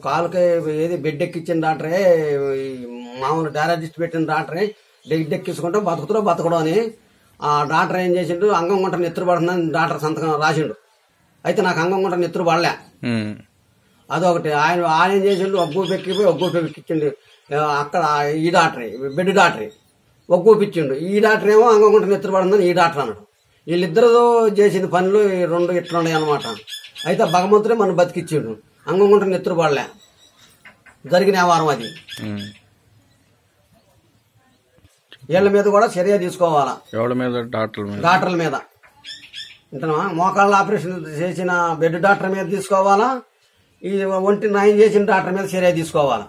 కాలుకి ఏది బెడ్ ఎక్కించిన డాక్టరే ఈ మామూలు డయాలజిస్ట్ పెట్టిన డాక్టరే బెడ్ ఎక్కించుకుంటే బతుకుతురో బతకడం అని ఆ డాక్టర్ ఏం చేసిండు అంగం గుంట నెత్తురు పడుతుందని డాక్టర్ సంతకం రాసిండు అయితే నాకు అంగం గుంట నెత్తురు పడలే ఉమ్. అదొకటి ఆయన ఆయన ఏం చేసిండు ఒగ్గు పెక్కిపోయి ఒగ్గు పెక్కించిండు ఆ, అక్కడ ఈ డాక్టరే బెడ్ డాక్టరే ఒగ్గు పిచ్చిండు ఈ డాక్టర్ ఏమో అంగంగుంట నెత్తురు పడుతుందని ఈ డాక్టర్ అన్నాడు వీళ్ళిద్దరు చేసిన పనులు ఈ రెండు ఇట్లున్నాయి అనమాట అయితే భగవంతుడే మనం బతికిచ్చిండు అంగంగుంట నెత్తురు పడలే జరిగిన వ్యవహారం అది ఉమ్. వీళ్ళ మీద కూడా చర్య తీసుకోవాలా ఎవరి మీద డాక్టర్ మీద డాక్టర్ల మీద ఇంతనా మోకాళ్ళ ఆపరేషన్ చేసిన బెడ్ డాక్టర్ మీద తీసుకోవాలా ఈ ఒంటి నయం చేసిన డాక్టర్ మీద చర్య తీసుకోవాలా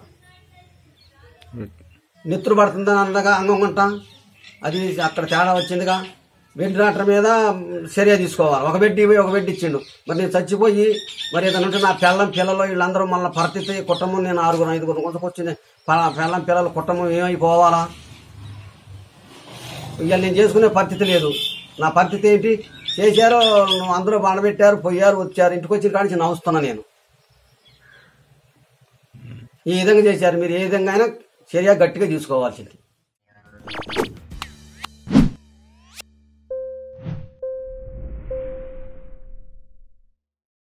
నిద్ర పడుతుందని అందగా అంగంగుంట అది అక్కడ తేడా వచ్చిందిగా బెడ్ డాక్టర్ మీద చర్య తీసుకోవాలి ఒక బెడ్ ఇవ్వి ఒక బెడ్ ఇచ్చిండు మరి నేను చచ్చిపోయి మరి ఏదైనా ఉంటే నా పిల్లం పిల్లలు వీళ్ళందరూ మళ్ళీ పరిస్థితి కుటుంబం నేను ఆరుగురు ఐదుగురు కొంచెం పిల్లం పిల్లలు కుటుంబం ఏమైపోవాలా ఇవాళ నేను చేసుకునే పరిస్థితి లేదు నా పరిస్థితి ఏంటి చేశారు నువ్వు అందరూ బాణబెట్టారు పోయారు వచ్చారు ఇంటికి వచ్చిన కాడి నుంచి నవ్వుతున్నా నేను ఈ విధంగా చేశారు మీరు ఏ విధంగా అయినా చర్య గట్టిగా తీసుకోవాల్సింది